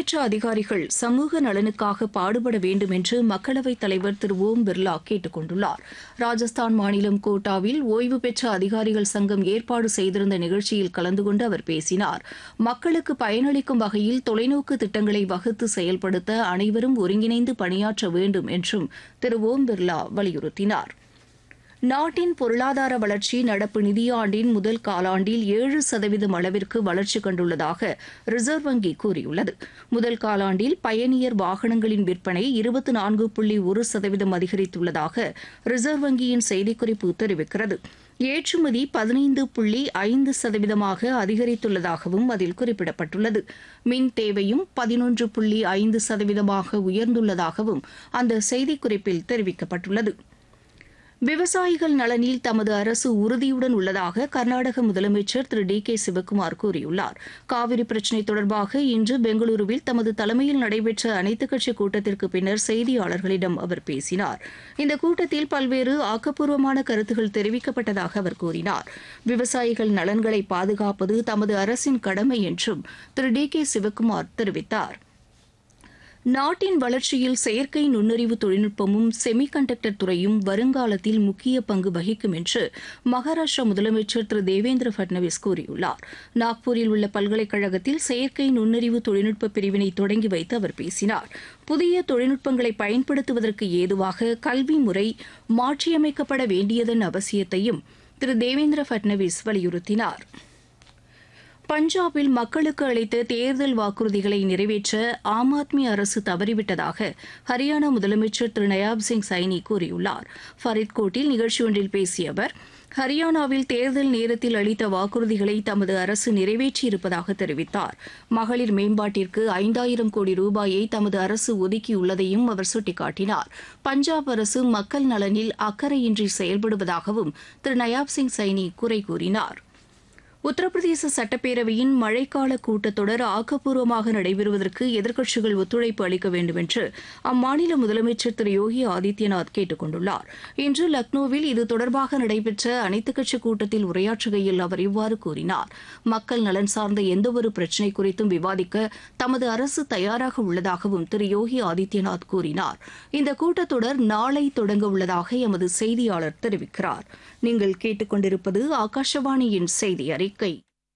பெற்ற அதிகாரிகள் சமூக நலனுக்காக பாடுபட வேண்டும் என்று மக்களவைத் தலைவர் திரு ஓம் பிர்லா கேட்டுக் கொண்டுள்ளார் ராஜஸ்தான் மாநிலம் கோட்டாவில் ஓய்வு பெற்ற அதிகாரிகள் சங்கம் ஏற்பாடு செய்திருந்த நிகழ்ச்சியில் கலந்து கொண்டு அவர் பேசினார் மக்களுக்கு பயனளிக்கும் வகையில் தொலைநோக்கு திட்டங்களை வகுத்து செயல்படுத்த அனைவரும் ஒருங்கிணைந்து பணியாற்ற வேண்டும் என்றும் திரு ஓம் பிர்லா வலியுறுத்தினார் நாட்டின் பொருளாதார வளர்ச்சி நடப்பு நிதியாண்டின் முதல் காலாண்டில் ஏழு சதவீதம் அளவிற்கு வளர்ச்சி கண்டுள்ளதாக ரிசர்வ் வங்கி கூறியுள்ளது முதல் காலாண்டில் பயணியர் வாகனங்களின் விற்பனை இருபத்தி நான்கு புள்ளி ஒரு சதவீதம் அதிகரித்துள்ளதாக ரிசர்வ் வங்கியின் செய்திக்குறிப்பு தெரிவிக்கிறது ஏற்றுமதி பதினைந்து புள்ளி ஐந்து சதவீதமாக அதிகரித்துள்ளதாகவும் அதில் குறிப்பிடப்பட்டுள்ளது மின் தேவையும் பதினொன்று புள்ளி ஐந்து சதவீதமாக உயர்ந்துள்ளதாகவும் அந்த செய்திக்குறிப்பில் தெரிவிக்கப்பட்டுள்ளது விவசாயிகள் நலனில் தமது அரசு உறுதியுடன் உள்ளதாக கர்நாடக முதலமைச்சர் திரு டி கே சிவக்குமார் கூறியுள்ளார் காவிரி பிரச்சினை தொடர்பாக இன்று பெங்களூருவில் தமது தலைமையில் நடைபெற்ற அனைத்துக் கட்சி கூட்டத்திற்கு பின்னர் செய்தியாளர்களிடம் அவர் பேசினார் இந்த கூட்டத்தில் பல்வேறு ஆக்கப்பூர்வமான கருத்துகள் தெரிவிக்கப்பட்டதாக அவர் கூறினார் விவசாயிகள் நலன்களை பாதுகாப்பது தமது அரசின் கடமை என்றும் திரு டி கே சிவக்குமார் தெரிவித்தார் நாட்டின் வளர்ச்சியில் செயற்கை நுண்ணறிவு தொழில்நுட்பமும் செமிகண்டக்டர் துறையும் வருங்காலத்தில் முக்கிய பங்கு வகிக்கும் என்று மகாராஷ்டிரா முதலமைச்சர் திரு தேவேந்திர பட்னவிஸ் கூறியுள்ளார் நாக்பூரில் உள்ள பல்கலைக்கழகத்தில் செயற்கை நுண்ணறிவு தொழில்நுட்ப பிரிவினை தொடங்கி வைத்து அவர் பேசினார் புதிய தொழில்நுட்பங்களை பயன்படுத்துவதற்கு ஏதுவாக கல்வி முறை மாற்றியமைக்கப்பட வேண்டியதன் அவசியத்தையும் திரு தேவேந்திர பட்னவிஸ் வலியுறுத்தினார் பஞ்சாபில் மக்களுக்கு அளித்த தேர்தல் வாக்குறுதிகளை நிறைவேற்ற ஆம் ஆத்மி அரசு தவறிவிட்டதாக ஹரியானா முதலமைச்சர் திரு நயாப் சிங் சைனி கூறியுள்ளார் ஃபரித்கோட்டில் நிகழ்ச்சி ஒன்றில் பேசிய அவர் ஹரியானாவில் தேர்தல் நேரத்தில் அளித்த வாக்குறுதிகளை தமது அரசு நிறைவேற்றியிருப்பதாக தெரிவித்தார் மகளிர் மேம்பாட்டிற்கு ஐந்தாயிரம் கோடி ரூபாயை தமது அரசு ஒதுக்கியுள்ளதையும் அவர் சுட்டிக்காட்டினார் பஞ்சாப் அரசு மக்கள் நலனில் அக்கறையின்றி செயல்படுவதாகவும் திரு நயாப் சிங் சைனி குறை கூறினார் உத்தரப்பிரதேச சட்டப்பேரவையின் மழைக்கால கூட்டத்தொடர் ஆக்கப்பூர்வமாக நடைபெறுவதற்கு எதிர்க்கட்சிகள் ஒத்துழைப்பு அளிக்க வேண்டும் என்று அம்மாநில முதலமைச்சர் திரு யோகி ஆதித்யநாத் கேட்டுக் கொண்டுள்ளார் இன்று லக்னோவில் இது தொடர்பாக நடைபெற்ற அனைத்துக் கட்சி கூட்டத்தில் உரையாற்றுகையில் அவர் இவ்வாறு கூறினார் மக்கள் நலன் சார்ந்த எந்தவொரு பிரச்சினை குறித்தும் விவாதிக்க தமது அரசு தயாராக உள்ளதாகவும் திரு யோகி ஆதித்யநாத் கூறினார் இந்த கூட்டத்தொடர் நாளை தொடங்க உள்ளதாக எமது செய்தியாளர் தெரிவிக்கிறார் நீங்கள் கேட்டுக்கொண்டிருப்பது ஆகாஷவாணியின் செய்தி அறிக்கை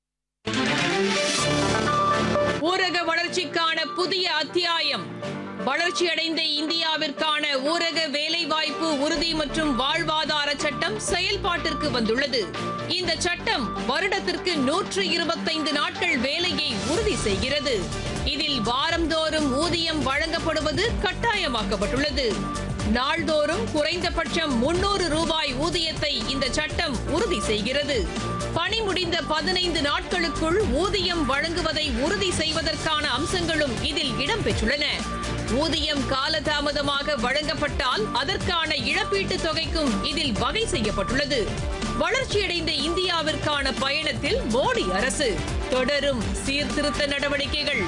ஊரக வளர்ச்சிக்கான புதிய அத்தியாயம் வளர்ச்சியடைந்த இந்தியாவிற்கான ஊரக வேலைவாய்ப்பு உறுதி மற்றும் வாழ்வாதார சட்டம் செயல்பாட்டிற்கு வந்துள்ளது இந்த சட்டம் வருடத்திற்கு நூற்று இருபத்தைந்து நாட்கள் வேலையை உறுதி செய்கிறது இதில் வாரந்தோறும் ஊதியம் வழங்கப்படுவது கட்டாயமாக்கப்பட்டுள்ளது நாள்தோறும் குறைந்தபட்சம் முன்னூறு ரூபாய் ஊதியத்தை இந்த சட்டம் உறுதி செய்கிறது பணி முடிந்த பதினைந்து நாட்களுக்குள் ஊதியம் வழங்குவதை உறுதி செய்வதற்கான அம்சங்களும் இதில் இடம்பெற்றுள்ளன ஊதியம் காலதாமதமாக வழங்கப்பட்டால் அதற்கான இழப்பீட்டுத் தொகைக்கும் இதில் வகை செய்யப்பட்டுள்ளது வளர்ச்சியடைந்த இந்தியாவிற்கான பயணத்தில் மோடி அரசு தொடரும் சீர்திருத்த நடவடிக்கைகள்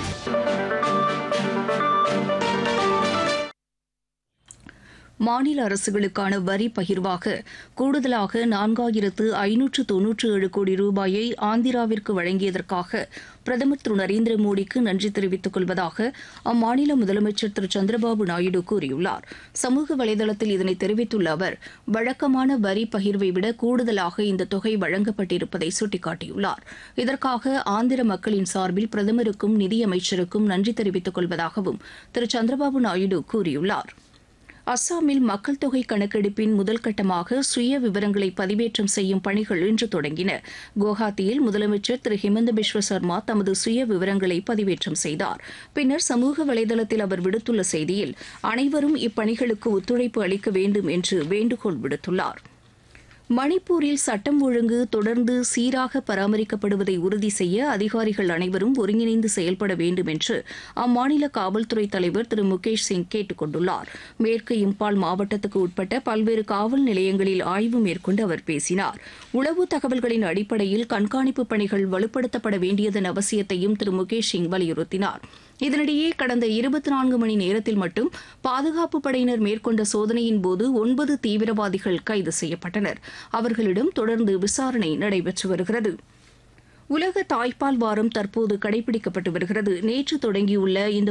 மாநில அரசுகளுக்கான வரி பகிர்வாக கூடுதலாக நான்காயிரத்து ஐநூற்று தொன்னூற்று ஏழு கோடி ரூபாயை ஆந்திராவிற்கு வழங்கியதற்காக பிரதமர் திரு நரேந்திர மோடிக்கு நன்றி தெரிவித்துக் கொள்வதாக அம்மாநில முதலமைச்சர் திரு சந்திரபாபு நாயுடு கூறியுள்ளார் சமூக வலைதளத்தில் இதனை தெரிவித்துள்ள அவர் வழக்கமான வரி பகிர்வை விட கூடுதலாக இந்த தொகை வழங்கப்பட்டிருப்பதை சுட்டிக்காட்டியுள்ளார் இதற்காக ஆந்திர மக்களின் சார்பில் பிரதமருக்கும் நிதியமைச்சருக்கும் நன்றி தெரிவித்துக் கொள்வதாகவும் திரு சந்திரபாபு நாயுடு கூறியுள்ளார் அஸ்ஸாமில் மக்கள் தொகை கணக்கெடுப்பின் முதல் கட்டமாக சுய விவரங்களை பதிவேற்றம் செய்யும் பணிகள் இன்று தொடங்கின குவஹாத்தியில் முதலமைச்சர் திரு ஹிமந்த பிஸ்வ சர்மா தமது சுய விவரங்களை பதிவேற்றம் செய்தார் பின்னர் சமூக வலைதளத்தில் அவர் விடுத்துள்ள செய்தியில் அனைவரும் இப்பணிகளுக்கு ஒத்துழைப்பு அளிக்க வேண்டும் என்று வேண்டுகோள் விடுத்துள்ளார் மணிப்பூரில் சட்டம் ஒழுங்கு தொடர்ந்து சீராக பராமரிக்கப்படுவதை உறுதி செய்ய அதிகாரிகள் அனைவரும் ஒருங்கிணைந்து செயல்பட வேண்டும் என்று அம்மாநில காவல்துறை தலைவர் திரு முகேஷ் சிங் கேட்டுக் கொண்டுள்ளார் மேற்கு இம்பால் மாவட்டத்துக்கு உட்பட்ட பல்வேறு காவல் நிலையங்களில் ஆய்வு மேற்கொண்டு அவர் பேசினார் உளவு தகவல்களின் அடிப்படையில் கண்காணிப்பு பணிகள் வலுப்படுத்தப்பட வேண்டியதன் அவசியத்தையும் திரு முகேஷ் சிங் வலியுறுத்தினார் இதனிடையே கடந்த இருபத்தி நான்கு மணி நேரத்தில் மட்டும் பாதுகாப்பு படையினர் மேற்கொண்ட சோதனையின் போது ஒன்பது தீவிரவாதிகள் கைது செய்யப்பட்டனர் அவர்களிடம் தொடர்ந்து விசாரணை நடைபெற்று வருகிறது உலக தாய்ப்பால் வாரம் தற்போது கடைபிடிக்கப்பட்டு வருகிறது நேற்று தொடங்கியுள்ள இந்த